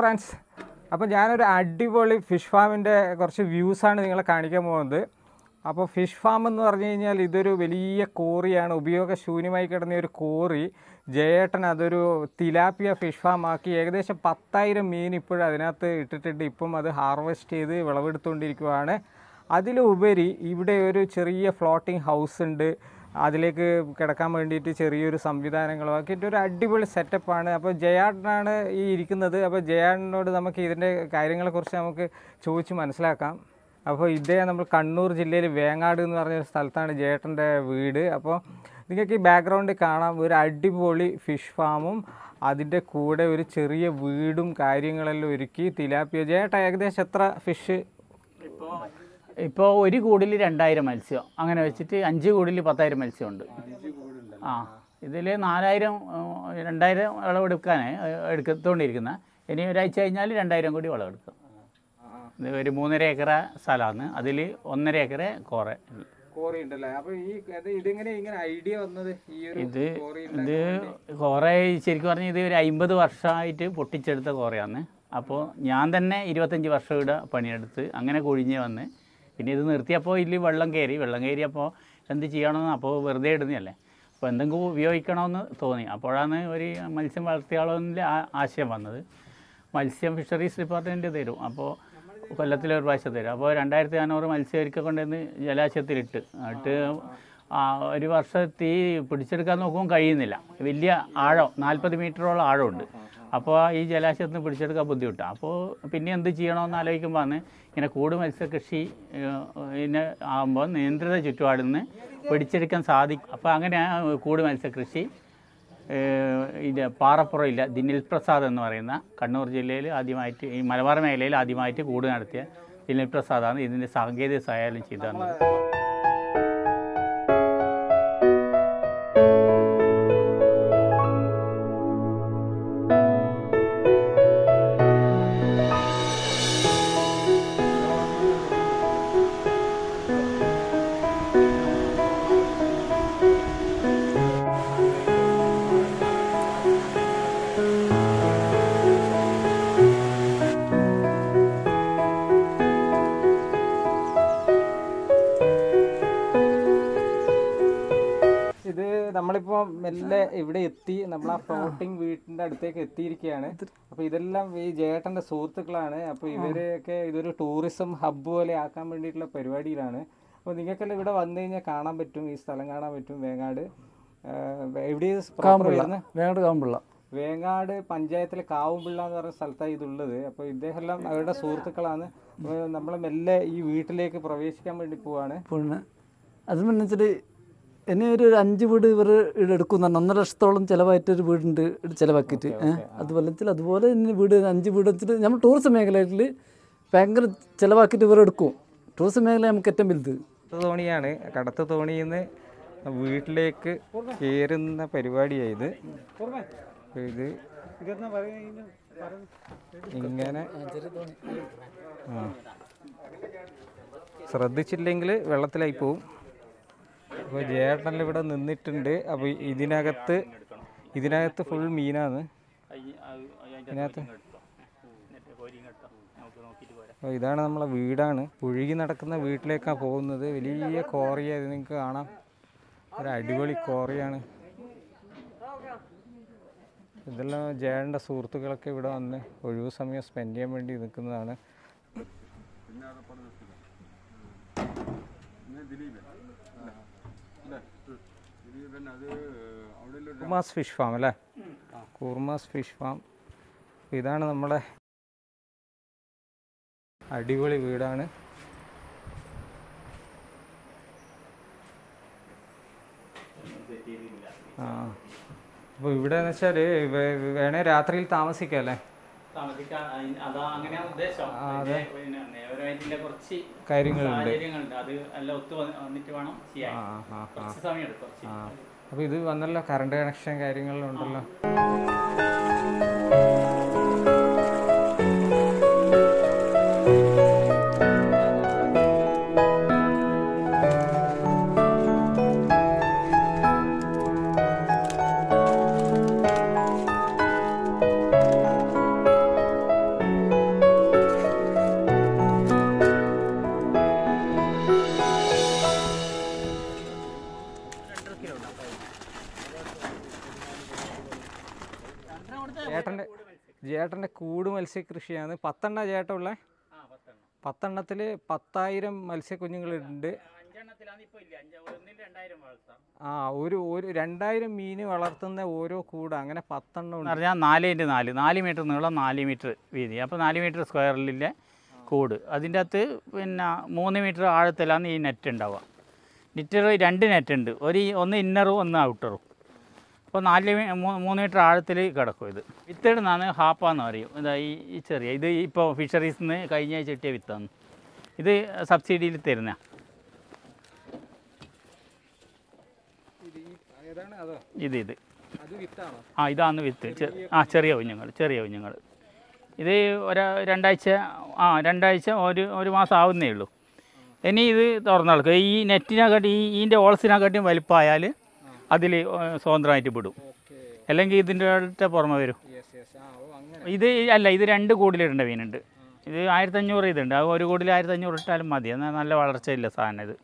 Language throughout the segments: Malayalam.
ഫ്രണ്ട്സ് അപ്പോൾ ഞാനൊരു അടിപൊളി ഫിഷ് ഫാമിൻ്റെ കുറച്ച് വ്യൂസാണ് നിങ്ങളെ കാണിക്കാൻ പോകുന്നത് അപ്പോൾ ഫിഷ് ഫാം എന്ന് പറഞ്ഞു കഴിഞ്ഞാൽ ഇതൊരു വലിയ കോറിയാണ് ഉപയോഗശൂന്യമായി കിടന്ന ഒരു കോറി ജയേട്ടൻ അതൊരു തിലാപ്പിയ ഫിഷ് ഫാം ആക്കി ഏകദേശം പത്തായിരം മീൻ ഇപ്പോഴും അതിനകത്ത് ഇട്ടിട്ടുണ്ട് ഇപ്പം അത് ഹാർവെസ്റ്റ് ചെയ്ത് വിളവെടുത്തുകൊണ്ടിരിക്കുകയാണ് അതിലുപരി ഇവിടെ ഒരു ചെറിയ ഫ്ലോട്ടിംഗ് ഹൗസ് ഉണ്ട് അതിലേക്ക് കിടക്കാൻ വേണ്ടിയിട്ട് ചെറിയൊരു സംവിധാനങ്ങളും ആക്കിയിട്ട് ഒരു അടിപൊളി സെറ്റപ്പാണ് അപ്പോൾ ജയാട്ടനാണ് ഈ ഇരിക്കുന്നത് അപ്പോൾ ജയാട്ടനോട് നമുക്ക് ഇതിൻ്റെ കാര്യങ്ങളെക്കുറിച്ച് നമുക്ക് ചോദിച്ച് മനസ്സിലാക്കാം അപ്പോൾ ഇദ്ദേഹം നമ്മൾ കണ്ണൂർ ജില്ലയിൽ വേങ്ങാട് എന്ന് പറഞ്ഞൊരു സ്ഥലത്താണ് ജയേട്ടൻ്റെ വീട് അപ്പോൾ നിങ്ങൾക്ക് ഈ ബാക്ക്ഗ്രൗണ്ടിൽ കാണാം ഒരു അടിപൊളി ഫിഷ് ഫാമും അതിൻ്റെ കൂടെ ഒരു ചെറിയ വീടും കാര്യങ്ങളെല്ലാം ഒരുക്കി തിലാപ്പിയ ജയേട്ട ഏകദേശം എത്ര ഫിഷ് ഇപ്പോൾ ഒരു കൂടിൽ രണ്ടായിരം മത്സ്യം അങ്ങനെ വെച്ചിട്ട് അഞ്ച് കൂടിൽ പത്തായിരം മത്സ്യമുണ്ട് ആ ഇതിൽ നാലായിരം ഉം, രണ്ടായിരം വിളവെടുക്കാനേ എടുക്കത്തോണ്ടിരിക്കുന്ന ഇനി ഒരാഴ്ച കഴിഞ്ഞാൽ രണ്ടായിരം കൂടി വിളവെടുക്കും ഇത് ഒരു മൂന്നര ഏക്കറ സ്ഥലമാണ് അതിൽ ഒന്നര ഏക്കറ കോറ കോറി ഉണ്ടല്ലേ അപ്പോൾ ഈ ഇത് ഇതിങ്ങനെ ഇങ്ങനെ ഐഡിയ വന്നത് ഈ ഒരു ഇത് കോറി ഇത് കോറ ശരിക്കും പറഞ്ഞാൽ ഇത് ഒരു അമ്പത് വർഷമായിട്ട് പൊട്ടിച്ചെടുത്ത കോറയാണ് അപ്പോൾ ഞാൻ തന്നെ ഇരുപത്തഞ്ച് വർഷം ഇവിടെ പണിയെടുത്ത് അങ്ങനെ കൊഴിഞ്ഞ് വന്ന് പിന്നെ ഇത് നിർത്തിയപ്പോൾ ഇതിൽ വെള്ളം കയറി വെള്ളം കയറിയപ്പോൾ എന്ത് ചെയ്യണമെന്ന് അപ്പോൾ വെറുതെ ഇടുന്നതല്ലേ അപ്പോൾ എന്തെങ്കിലും ഉപയോഗിക്കണമെന്ന് തോന്നി അപ്പോഴാണ് ഒരു മത്സ്യം വളർത്തിയാളോന്നിൽ ആശയം വന്നത് മത്സ്യം ഫിഷറീസ് ഡിപ്പാർട്ട്മെൻറ്റ് തരും അപ്പോൾ കൊല്ലത്തിൽ ഒരു പ്രാവശ്യം തരും അപ്പോൾ രണ്ടായിരത്തി നാനൂറ് മത്സ്യം ഒരിക്കൽ കൊണ്ടുവന്ന് ജലാശയത്തിലിട്ട് എന്നിട്ട് ആ ഒരു വർഷം തീ പിടിച്ചെടുക്കാൻ നോക്കുമ്പോൾ കഴിയുന്നില്ല വലിയ ആഴം നാൽപ്പത് മീറ്ററോളം ആഴമുണ്ട് അപ്പോൾ ഈ ജലാശയത്തിൽ നിന്ന് പിടിച്ചെടുക്കാൻ ബുദ്ധിമുട്ടാണ് അപ്പോൾ പിന്നെ എന്ത് ചെയ്യണമെന്ന് ആലോചിക്കുമ്പോൾ ആണ് ഇങ്ങനെ കൂട് മത്സ്യകൃഷി ഇതിന് ആകുമ്പോൾ നിയന്ത്രിത ചുറ്റുപാടിൽ നിന്ന് പിടിച്ചെടുക്കാൻ സാധിക്കും അപ്പോൾ അങ്ങനെ ആ കൂട് മത്സ്യകൃഷി ഏഹ് ഇത് പാറപ്പുറയില്ല ദിനിൽ പ്രസാദ് എന്ന് പറയുന്ന കണ്ണൂർ ജില്ലയിൽ ആദ്യമായിട്ട് ഈ മലബാർ മേഖലയിൽ ആദ്യമായിട്ട് കൂട് നടത്തിയ ദിനിൽ പ്രസാദാണ് ഇതിൻ്റെ സാങ്കേതിക സഹായം ചെയ്തു തന്നത് ഇത് നമ്മളിപ്പോൾ മെല്ലെ ഇവിടെ എത്തി നമ്മൾ ആ ഫ്ലോട്ടിംഗ് വീട്ടിന്റെ അടുത്തേക്ക് എത്തിയിരിക്കുകയാണ് അപ്പോൾ ഇതെല്ലാം ഈ ജയേട്ടന്റെ സുഹൃത്തുക്കളാണ് അപ്പോൾ ഇവരൊക്കെ ഇതൊരു ടൂറിസം ഹബ്ബ് പോലെ ആക്കാൻ വേണ്ടിയിട്ടുള്ള പരിപാടിയിലാണ് അപ്പോൾ നിങ്ങൾക്കെല്ലാം ഇവിടെ വന്നു കഴിഞ്ഞാൽ കാണാൻ പറ്റും ഈ സ്ഥലം കാണാൻ പറ്റും വേങ്ങാട് എവിടെ പ്രോപ്പർ വരുന്നത് വേങ്ങട് കാമ്പിള്ള വേങ്ങാട് പഞ്ചായത്തിലെ കാവുംപിള്ള എന്ന് പറയുന്ന സ്ഥലത്താണ് ഇതുള്ളത് അപ്പോൾ ഇദ്ദേഹം എല്ലാം അവരുടെ സുഹൃത്തുക്കളാണ് അപ്പോൾ നമ്മൾ മെല്ലെ ഈ വീട്ടിലേക്ക് പ്രവേശിക്കാൻ വേണ്ടി പോവാണ് പിന്നെ അത് പിന്നെ വെച്ചിട്ട് ഇനി ഒരു ഒരു അഞ്ച് വീട് ഇവർ ഇവിടെ എടുക്കുന്നുണ്ട് ഒന്നര ലക്ഷത്തോളം ചിലവായിട്ട് ഒരു വീടുണ്ട് ഇവിടെ ചിലവാക്കിയിട്ട് ഏഹ് അതുപോലെ വെച്ചാൽ അതുപോലെ ഇനി വീട് അഞ്ച് വീട് വെച്ചിട്ട് നമ്മൾ ടൂറിസം മേഖലയിൽ ഭയങ്കര ചിലവാക്കിയിട്ട് ഇവർ എടുക്കും ടൂറിസം മേഖല നമുക്ക് ഏറ്റവും വലുത് കടത്ത് തോണിയാണ് കടത്ത് തോണിയിൽ നിന്ന് വീട്ടിലേക്ക് കയറുന്ന പരിപാടിയായത് അപ്പൊ ഇത് ഇങ്ങനെ ആ ശ്രദ്ധിച്ചില്ലെങ്കിൽ വെള്ളത്തിലായി പോവും അപ്പോൾ ജയേട്ടനിൽ ഇവിടെ നിന്നിട്ടുണ്ട് അപ്പോൾ ഇതിനകത്ത് ഇതിനകത്ത് ഫുൾ മീനാണ് ഇതിനകത്ത് അപ്പോൾ ഇതാണ് നമ്മളെ വീടാണ് പുഴുകി നടക്കുന്ന വീട്ടിലേക്കാണ് പോകുന്നത് വലിയ കോറിയത് നിങ്ങൾക്ക് കാണാം ഒരു അടിപൊളി കോറിയാണ് ഇതെല്ലാം ജയൻ്റെ സുഹൃത്തുക്കളൊക്കെ ഇവിടെ വന്ന് ഒഴിവു സമയം സ്പെൻഡ് ചെയ്യാൻ വേണ്ടി നിൽക്കുന്നതാണ് കുർമാസ് ഫിഷ് ഫാം അല്ലേ കുർമാസ് ഫിഷ് ഫാം ഇതാണ് നമ്മുടെ അടിപൊളി വീടാണ് ആ അപ്പോൾ ഇവിടെ എന്ന് വെച്ചാൽ വേണേ രാത്രിയിൽ താമസിക്കാം അല്ലേ താമസിക്കാൻ അയി- അതാ അങ്ങനെയാണ് ഉദ്ദേശം അതെ. പിന്നെ നിയമപരമായിട്ടുള്ള കുറച്ച് കാര്യങ്ങളുണ്ട് സാഹചര്യങ്ങളുണ്ട് അത് എല്ലാം ഒത്തു വന്ന് വന്നിട്ട് വേണം ചെയ്യാൻ ആ ആ ആ കുറച്ച് സമയം എടുക്കും കുറച്ച്. ആ അപ്പോൾ ഇത് വന്നല്ലോ കറണ്ട് കണക്ഷൻ കാര്യങ്ങളെല്ലാം ഉണ്ടല്ലോ മത്സ്യകൃഷിയാണ് പത്തെണ്ണ ചേട്ടമുള്ള പത്തെണ്ണത്തിൽ പത്തായിരം മത്സ്യക്കുഞ്ഞുങ്ങളുണ്ട് അഞ്ചെണ്ണത്തിലാണ് ഇപ്പോൾ ഇല്ല അഞ്ച് ഒന്നിൽ രണ്ടായിരം വളർത്താം ആ ഒരു ഒരു രണ്ടായിരം മീൻ വളർത്തുന്ന ഓരോ കൂട് അങ്ങനെ പത്തെണ്ണം എന്ന് ഉണ്ട് പറഞ്ഞാൽ നാല് ഇൻറ്റു നാല് നാല് മീറ്റർ നീളം നാല് മീറ്റർ വീതി അപ്പോൾ നാല് മീറ്റർ സ്ക്വയറിലെ കൂട് അതിൻ്റെ അകത്ത് പിന്നെ മൂന്ന് മീറ്റർ ആഴത്തിലാണ് ഈ നെറ്റ് ഉണ്ടാവുക നെറ്റ് രണ്ട് നെറ്റ് ഉണ്ട് ഒരു ഒന്ന് ഇന്നറും ഒന്ന് ഔട്ടറും അപ്പോൾ നാല് മീ- മൂ- മൂന്ന് മീറ്റർ ആഴത്തിൽ കിടക്കും ഇത് വിത്തിടുന്നാണ് ഹാപ്പാന്ന് പറയും ഇതാ ഈ ഈ ചെറിയ ഇത് ഇപ്പോൾ ഫിഷറീസിൽ നിന്ന് കഴിഞ്ഞ ആഴ്ച കിട്ടിയ വിത്താണ് ഇത് സബ്സിഡിയിൽ തരുന്ന ഇത് ഈ ഏതാണ് അതോ ഇത് ഇത് അത് വിത്താണോ ആ ഇതാണ് വിത്ത് ചെ- ആ ചെറിയ കുഞ്ഞുങ്ങൾ ചെറിയ കുഞ്ഞുങ്ങൾ ഇത് ഒരു രണ്ടാഴ്ച ആ രണ്ടാഴ്ച ഒരു ഒരു മാസം ആവുന്നേ ഉള്ളൂ ഇനി ഇത് തുറന്നു നടക്കും ഈ നെറ്റിനെക്കാട്ടി ഈ ഇതിൻ്റെ ഓൾസിനെക്കാട്ടിയും വലിപ്പമായാൽ അതിൽ സ്വതന്ത്രമായിട്ട് വിടും ഓക്കെ അല്ലെങ്കിൽ ഇതിൻ്റെ അടുത്ത പുറമെ വരും യെസ് യെസ് ആ ഓ അങ്ങനെ ഇത് അല്ല ഇത് രണ്ട് കൂടിലിടേണ്ട മീനുണ്ട് ഇത് ആയിരത്തഞ്ഞൂറ് ഇതുണ്ട് അത് ഒരു കൂടിൽ ആയിരത്തഞ്ഞൂറ് ഇട്ടാലും മതി എന്നാൽ നല്ല വളർച്ചയില്ല സാധനം ഇത്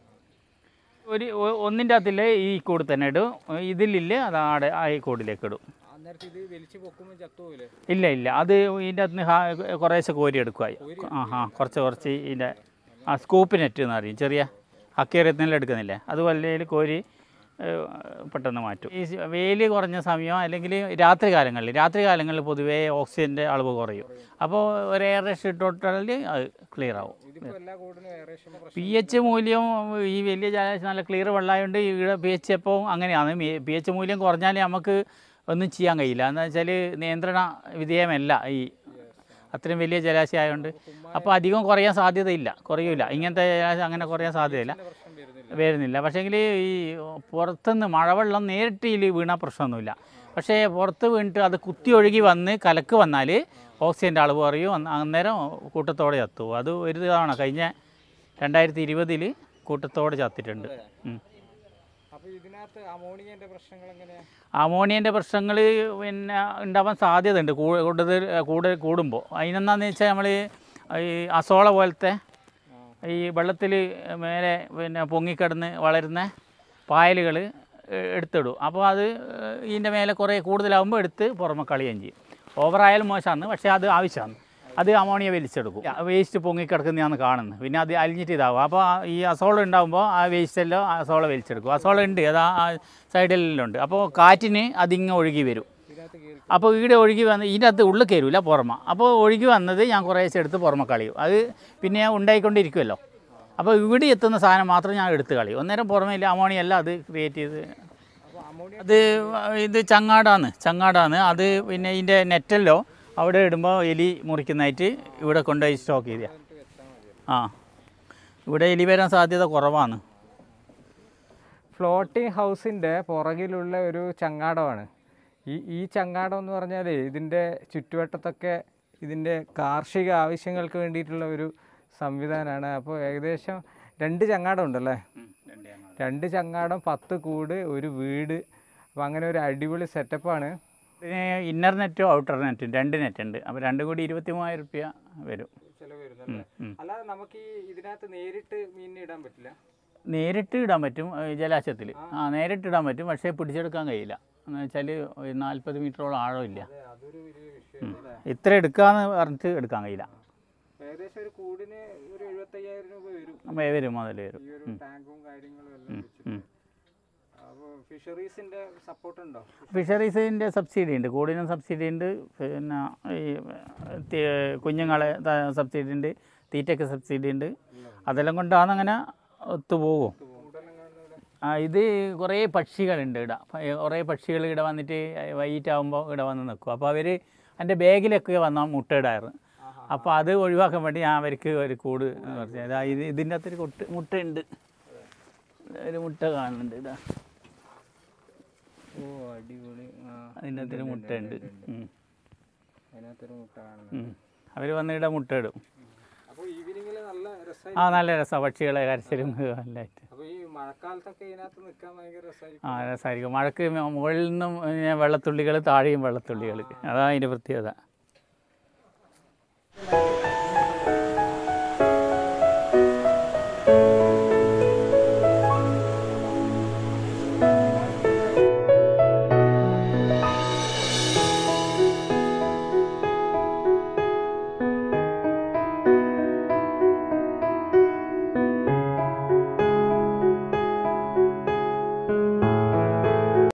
ഒരു ഒ- ഒന്നിൻ്റെ അകത്തില്ലേ ഈ കൂട് തന്നെ ഇടും ഇതിലില്ലേ അത് ആടെ ആ ഈ കൂടിലേക്ക് ഇടും അന്നേരത്ത് ഇത് വലിച്ചു പൊക്കുമ്പോൾ ചത്തുപോയില്ലേ ഇല്ല ഇല്ല അത് ഇതിൻ്റെ അകത്ത് നിന്ന് കുറേശ്ശെ കോരി എടുക്കുമായി ആ ആ കുറച്ച് കുറച്ച് ഇതിൻ്റെ ആ സ്കൂപ്പ് നെറ്റ് എന്ന് പറയും ചെറിയ അക്വേറിയത്തിനെല്ലാം എടുക്കുന്നില്ലേ അതുപോലെ കോരി ഏഹ്, പെട്ടെന്ന് മാറ്റും ഈ വെയിൽ കുറഞ്ഞ സമയം അല്ലെങ്കിൽ രാത്രി കാലങ്ങളിൽ രാത്രി കാലങ്ങളിൽ പൊതുവേ ഓക്സിജൻ്റെ അളവ് കുറയും അപ്പോൾ ഒരു എയർ റഷ് ഇട്ടോട്ടാൽ അത് ക്ലിയർ ആവും ഇതിപ്പോ എല്ലാ കൂടിനും ഏകദേശം പ്രശ്നം പി എച്ച് മൂല്യം ഈ വലിയ ജലാശയം നല്ല ക്ലിയർ വെള്ളമായതുകൊണ്ട് ഇവിടെ പി എച്ച് എപ്പോൾ അങ്ങനെയാണ് പി എച്ച് മൂല്യം കുറഞ്ഞാൽ നമുക്ക് ഒന്നും ചെയ്യാൻ കഴിയില്ല എന്ന് വെച്ചാൽ നിയന്ത്രണ വിധേയമല്ല ഈ അത്രയും വലിയ ജലാശയം ആയതുകൊണ്ട് അപ്പോൾ അധികം കുറയാൻ സാധ്യതയില്ല കുറയില്ല ഇങ്ങനത്തെ ജലാശയം അങ്ങനെ കുറയാൻ സാധ്യതയില്ല പ്രശ്നം വരുന്നില്ല വരുന്നില്ല പക്ഷേങ്കിൽ ഈ പുറത്തുനിന്ന് മഴവെള്ളം നേരിട്ട് ഇതിൽ വീണാൽ പ്രശ്നമൊന്നുമില്ല പക്ഷേ പുറത്ത് വീണിട്ട് അത് കുത്തി ഒഴുകി വന്ന് കലക്ക് വന്നാൽ ഓക്സിജൻ്റെ അളവ് കുറയും അന്ന് അന്നേരം കൂട്ടത്തോടെ ചത്തു അത് ഒരു തവണ കഴിഞ്ഞ രണ്ടായിരത്തി ഇരുപതിൽ കൂട്ടത്തോടെ ചത്തിട്ടുണ്ട് ഉം. അപ്പൊ ഇതിനകത്ത് അമോണിയന്റെ പ്രശ്നങ്ങൾ എങ്ങനെയാ അമോണിയൻ്റെ പ്രശ്നങ്ങൾ പിന്നെ ഉണ്ടാവാൻ സാധ്യതയുണ്ട് കൂ- കൂടുതൽ കൂടുതൽ കൂടുമ്പോൾ അതിനെന്താണെന്ന് വെച്ചാൽ നമ്മൾ ഈ അസോള പോലത്തെ ഈ വെള്ളത്തിൽ മേലെ പിന്നെ പൊങ്ങിക്കിടന്ന് വളരുന്ന പായലുകൾ എടുത്തിടും അപ്പോൾ അത് ഇതിൻ്റെ മേലെ കുറേ കൂടുതലാകുമ്പോൾ എടുത്ത് പുറമെ കളയുകയും ചെയ്യും ഓവറായാലും മോശമാണ് പക്ഷേ അത് ആവശ്യമാണ് അത് അമോണിയ വലിച്ചെടുക്കും വേസ്റ്റ് പൊങ്ങിക്കിടക്കുന്നതാണ് കാണുന്നത് പിന്നെ അത് അലിഞ്ഞിട്ട് ഇതാവും അപ്പോൾ ആ- ഈ അസോള ഉണ്ടാകുമ്പോൾ ആ വേസ്റ്റ് എല്ലാം അസോള വലിച്ചെടുക്കും അസോള ഉണ്ട് അത് ആ സൈഡിലെല്ലാം ഉണ്ട് അപ്പോൾ കാറ്റിന് അതിങ്ങ് ഒഴുകി വരും ഇതിനകത്ത് കയറി അപ്പോൾ ഈടെ ഒഴുകി വന്ന് ഇതിൻ്റെ അകത്ത് ഉള്ളിൽ കയറില്ല പുറമെ അപ്പോൾ ഒഴുകി വന്നത് ഞാൻ കുറേശ്ശെ എടുത്ത് പുറമെ കളയും അത് പിന്നെ ഞാൻ ഉണ്ടായിക്കൊണ്ടിരിക്കുമല്ലോ അപ്പോൾ ഇവിടെ എത്തുന്ന സാധനം മാത്രം ഞാൻ എടുത്ത് കളയും അന്നേരം പുറമേ ഇല്ല അമോണിയല്ല അത് ക്രിയേറ്റ് ചെയ്ത് അപ്പൊ അമോണിയ അത് ഇത് ചങ്ങാടാണ് ചങ്ങാടാണ് അത് പിന്നെ ഇതിൻ്റെ നെറ്റല്ലോ അവിടെ ഇടുമ്പോൾ എലി മുറിക്കുന്നതായിട്ട് ഇവിടെ കൊണ്ടുപോയി സ്റ്റോക്ക് ചെയ്ത വെച്ചാൽ മതി ആ ഇവിടെ എലി വരാൻ സാധ്യത കുറവാണ് ഫ്ലോട്ടിംഗ് ഹൗസിൻ്റെ പുറകിലുള്ള ഒരു ചങ്ങാടമാണ് ഈ ഈ ചങ്ങാടം എന്ന് പറഞ്ഞാൽ ഇതിൻ്റെ ചുറ്റുവട്ടത്തൊക്കെ ഇതിൻ്റെ കാർഷിക ആവശ്യങ്ങൾക്ക് വേണ്ടിയിട്ടുള്ള ഒരു സംവിധാനമാണ് അപ്പോൾ ഏകദേശം രണ്ട് ചങ്ങാടം ഉണ്ടല്ലേ രണ്ട് ചങ്ങാടം പത്ത് കൂട് ഒരു വീട് അപ്പോൾ അങ്ങനെ ഒരു അടിപൊളി സെറ്റപ്പാണ് ഇതിന് ഇന്നർ നെറ്റും ഔട്ടർ നെറ്റും രണ്ട് നെറ്റ് ഉണ്ട് അപ്പോൾ രണ്ടും കൂടി ഇരുപത്തി മൂവായിരം റുപ്യ വരും ചിലവ് വരുന്നല്ലേ ഉം. അല്ലാതെ നമുക്ക് ഈ ഇതിനകത്ത് നേരിട്ട് മീനിനെ ഇടാൻ പറ്റില്ല നേരിട്ട് ഇടാൻ പറ്റും ജലാശയത്തിൽ ആ നേരിട്ട് ഇടാൻ പറ്റും പക്ഷേ പിടിച്ചെടുക്കാൻ കഴിയില്ല എന്ന് വെച്ചാൽ നാൽപ്പത് മീറ്ററോളം ആഴമില്ല അതെ അതൊരു വലിയ വിഷയം അല്ലേ ഇത്ര എടുക്കാന്ന് പറഞ്ഞിട്ട് എടുക്കാൻ കഴിയില്ല ഏകദേശം ഒരു കൂടിന് ഒരു എഴുപത്തയ്യായിരം രൂപ വരും അപ്പോൾ വരും മുതൽ വരും ഈ ഒരു ടാങ്കും കാര്യങ്ങളും എല്ലാം വെച്ചിട്ട് ഉം. അപ്പോൾ ഫിഷറീസിന്റെ സപ്പോർട്ട് ഉണ്ടോ ഫിഷറീസിൻ്റെ സബ്സിഡി ഉണ്ട് കൂടിനും സബ്സിഡി ഉണ്ട് പിന്നെ ഈ തി- കുഞ്ഞുങ്ങളെ ത- സബ്സിഡി ഉണ്ട് തീറ്റയ്ക്ക് സബ്സിഡി ഉണ്ട് അതെല്ലാം കൊണ്ടാണ് അങ്ങനെ ഒത്തുപോകും കൂടെല്ലാം കാണുന്നില്ല ആ ഇത് കുറേ പക്ഷികളുണ്ട് ഇവിടെ പ- കുറേ പക്ഷികൾ ഇവിടെ വന്നിട്ട് വൈകിട്ട് ആകുമ്പോൾ ഇവിടെ വന്ന് നിൽക്കും അപ്പോൾ അവർ എൻ്റെ ബാഗിലൊക്കെ വന്നാൽ മുട്ടയിടാറ് അപ്പോൾ അത് ഒഴിവാക്കാൻ വേണ്ടി ഞാൻ അവർക്ക് ഒരു കൂട് കുറച്ച് ഇതാ ഇത് ഇതിൻ്റെ അകത്തൊരു കൊട്ട് മുട്ടയുണ്ട് ഒരു മുട്ട കാണുന്നുണ്ട് ഇതാ ഓ അടിപൊളി ആ അതിൻ്റെ അകത്തൊരു മുട്ടയുണ്ട് ഉം. അതിനകത്തൊരു മുട്ട കാണുന്നു അവർ വന്ന് ഇവിടെ മുട്ടയിടും അപ്പോൾ ഈവനിങ്ങിൽ നല്ല രസമായി ആ നല്ല രസമാണ് പക്ഷികളെ കരച്ചിലും എല്ലായിട്ട് അപ്പോൾ ഈ മഴക്കാലത്തൊക്കെ ഇതിനകത്ത് നിൽക്കാൻ ഭയങ്കര രസമായിരിക്കും ആ രസമായിരിക്കും മഴക്ക് മുകളിൽ നിന്നും ഇങ്ങനെ വെള്ളത്തുള്ളികൾ താഴെയും വെള്ളത്തുള്ളികൾ അതാണ് അതിൻ്റെ പ്രത്യേകത